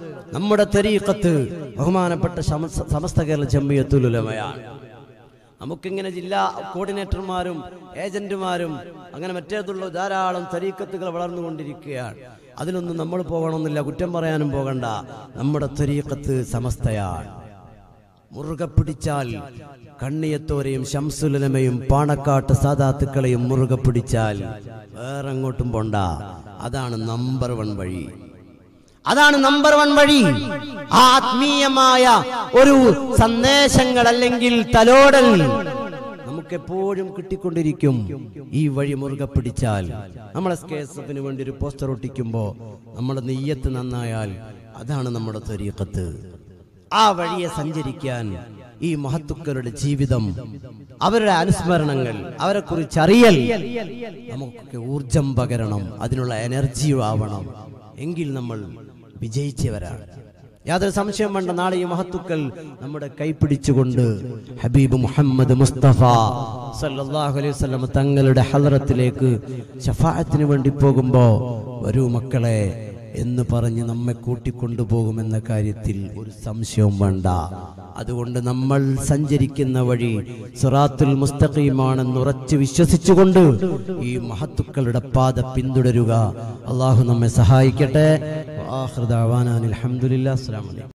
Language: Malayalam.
നമ്മുടെ തെരീക്കത്ത് ബഹുമാനപ്പെട്ട ശമ- സമസ്ത കേരള ജമ്മിയത്തുലുലമയാണ് നമുക്കിങ്ങനെ ജില്ലാ കോർഡിനേറ്റർമാരും ഏജന്റുമാരും അങ്ങനെ മറ്റേതുള്ള ധാരാളം തരീക്കത്തുകൾ വളർന്നുകൊണ്ടിരിക്കുകയാണ് അതിലൊന്നും നമ്മൾ പോകണമെന്നില്ല കുറ്റം പറയാനും പോകണ്ട നമ്മുടെ തരീക്കത്ത് സമസ്തയാണ് മുറുകെ പിടിച്ചാൽ കണ്ണിയത്തോരെയും ശംസുലമയും പാണക്കാട്ട് സാദാത്തുക്കളെയും മുറുകെ പിടിച്ചാൽ വേറെ അങ്ങോട്ടും പോണ്ട അതാണ് നമ്പർ വൺ വഴി അതാണ് നമ്പർ വൺ വഴി ആത്മീയമായ ഒരു സന്ദേശങ്ങൾ അല്ലെങ്കിൽ തലോടൽ നമുക്ക് എപ്പോഴും കിട്ടിക്കൊണ്ടിരിക്കും ഈ വഴി മുറുകെ പിടിച്ചാൽ നമ്മൾ എസ് കെ എസ് എഫിന് വേണ്ടി ഒരു പോസ്റ്റർ ഒട്ടിക്കുമ്പോൾ നമ്മുടെ നെയ്യത്ത് നന്നായാൽ അതാണ് നമ്മുടെ ത്വരീക്കത്ത് ആ വഴിയെ സഞ്ചരിക്കാൻ ഈ മഹത്തുക്കളുടെ ജീവിതം അവരുടെ അനുസ്മരണങ്ങൾ അവരെ കുറിച്ച് അറിയൽ നമുക്കൊക്കെ ഊർജം പകരണം അതിനുള്ള എനർജി ആവണം എങ്കിൽ നമ്മൾ വിജയിച്ചവരാണ് യാതൊരു സംശയം വേണ്ട നാളെ ഈ മഹത്തുക്കൾ നമ്മുടെ കൈപിടിച്ചുകൊണ്ട് ഹബീബ് മുഹമ്മദ് മുസ്തഫ സല്ലല്ലാഹു അലൈഹി വസല്ലം തങ്ങളുടെ ഹലറത്തിലേക്ക് ഷഫാഅത്തിന് വേണ്ടി പോകുമ്പോ വരൂ മക്കളെ എന്ന് പറഞ്ഞ് നമ്മെ കൂട്ടിക്കൊണ്ടുപോകുമെന്ന കാര്യത്തിൽ ഒരു സംശയവും വേണ്ട അതുകൊണ്ട് നമ്മൾ സഞ്ചരിക്കുന്ന വഴി സുറാത്തുൽ മുസ്തഖീമാണെന്ന് ഉറച്ചു വിശ്വസിച്ചുകൊണ്ട് ഈ മഹത്തുക്കളുടെ പാത പിന്തുടരുക അള്ളാഹു നമ്മെ സഹായിക്കട്ടെ അലഹമുല്ലാ അസ്സാം വലൈക്കും